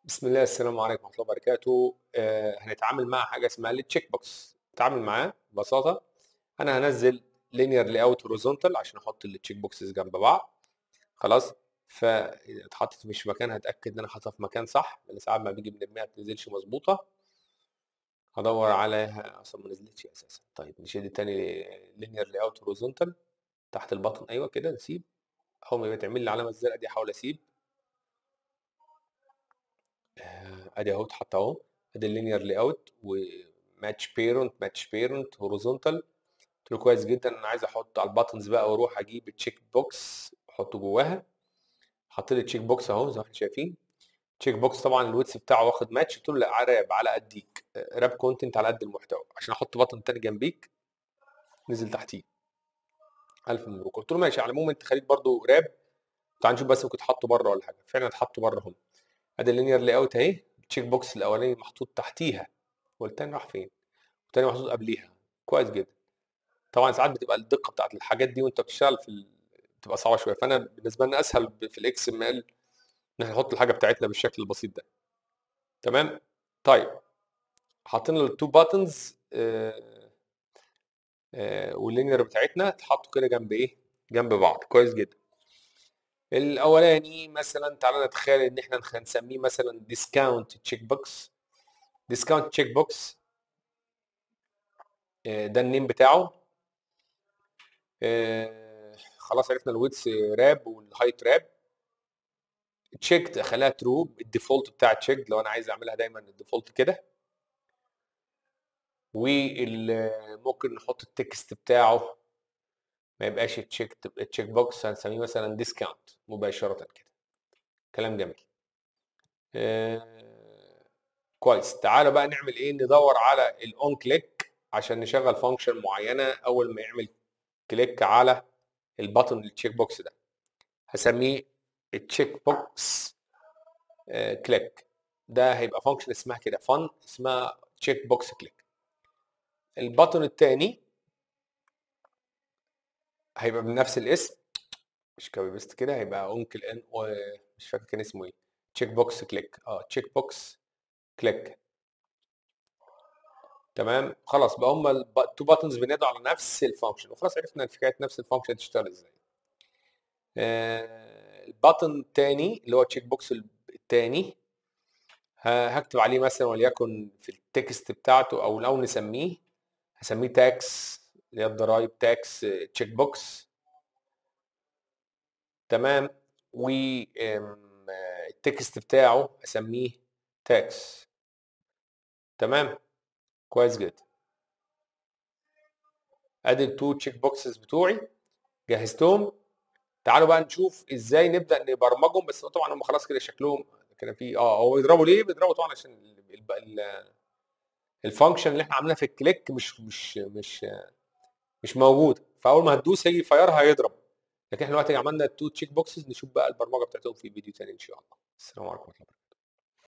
بسم الله السلام عليكم ورحمه الله وبركاته آه هنتعامل مع حاجه اسمها التشيك بوكس نتعامل معاه ببساطه انا هنزل لينير لاي اوت هوريزونتال عشان احط التشيك بوكسز جنب بعض خلاص فاذا اتحطت مش في مكان هتاكد ان انا حاططها في مكان صح لان ساعات ما بيجي بنرميها ما بتنزلش مظبوطه هدور عليها اصلا ما نزلتش اساسا طيب نشد تاني لينير لاي اوت هوريزونتال تحت البطن ايوه كده نسيب اول ما تعمل لي العلامه الزرقاء دي احاول اسيب ادي اهو اتحط اهو ادي اللينير لاي اوت وماتش بيرنت ماتش بيرنت هوريزونتال قلت له كويس جدا انا عايز احط على الباتنز بقى واروح اجيب التشيك بوكس احطه جواها حطيت لي التشيك بوكس اهو زي ما احنا شايفين التشيك بوكس طبعا الويتس بتاعه واخد ماتش قلت له لا راب على قديك راب كونتنت على قد المحتوى عشان احط بطن تاني جنبيك نزل تحتيه الف مبروك قلت له ماشي على العموم انت خليك برضو راب تعال نشوف بس ممكن تحطه بره ولا حاجه فعلا اتحطوا بره هم ادي اللينير لاي اوت اهي التشيك بوكس الاولاني محطوط تحتيها والتاني راح فين والتاني محطوط قبليها كويس جدا طبعا ساعات بتبقى الدقه بتاعت الحاجات دي وانت بتشتغل في ال... بتبقى صعبه شويه فانا بالنسبه لنا اسهل في الاكس ام ال ان احنا نحط الحاجه بتاعتنا بالشكل البسيط ده تمام طيب حاطين التو باتنز آه آه واللينير بتاعتنا اتحطوا كده جنب ايه جنب بعض كويس جدا الاولاني مثلا تعالى نتخيل ان احنا هنسميه مثلا ديسكاونت تشيك بوكس ديسكاونت تشيك بوكس ده النيم بتاعه خلاص عرفنا الويدث راب والهايت راب تشيك خليها ترو الديفولت بتاع تشيك لو انا عايز اعملها دايما الديفولت كده وممكن نحط التكست بتاعه ما يبقاش تشيك تشيك بوكس هنسميه مثلا ديسكاونت مباشره كده كلام جميل آه كويس تعالوا بقى نعمل ايه ندور على الاون كليك عشان نشغل فانكشن معينه اول ما يعمل كليك على البطن التشيك بوكس ده هسميه التشيك بوكس آه كليك ده هيبقى فانكشن اسمها كده فن اسمها تشيك بوكس كليك البطن الثاني هيبقى بنفس الاسم مش كوبي بيست كده هيبقى اونكل ان مش فاكر كان اسمه ايه تشيك بوكس كليك اه تشيك بوكس كليك تمام خلاص بقى هم التو باتنز بينادوا على نفس الفانكشن وخلاص عرفنا حكايه نفس الفانكشن تشتغل ازاي آه الباتن الثاني اللي هو التشيك بوكس الثاني هكتب عليه مثلا وليكن في التكست بتاعته او لو نسميه هسميه تاكس اللي هي الضرايب تاكس تشيك بوكس تمام والتكست بتاعه اسميه تاكس تمام كويس جدا ادي التو تشيك بوكسز بتوعي جهزتهم تعالوا بقى نشوف ازاي نبدا نبرمجهم بس طبعا هم خلاص كده شكلهم كان في اه هو بيضربوا ليه بيضربوا طبعا عشان الفانكشن اللي احنا عاملينها في الكليك مش مش مش مش موجود فاول ما هتدوس هيجي فاير هيضرب لكن احنا دلوقتي عملنا التو تشيك بوكسز نشوف بقى البرمجه بتاعتهم في فيديو تاني ان شاء الله السلام عليكم ورحمه الله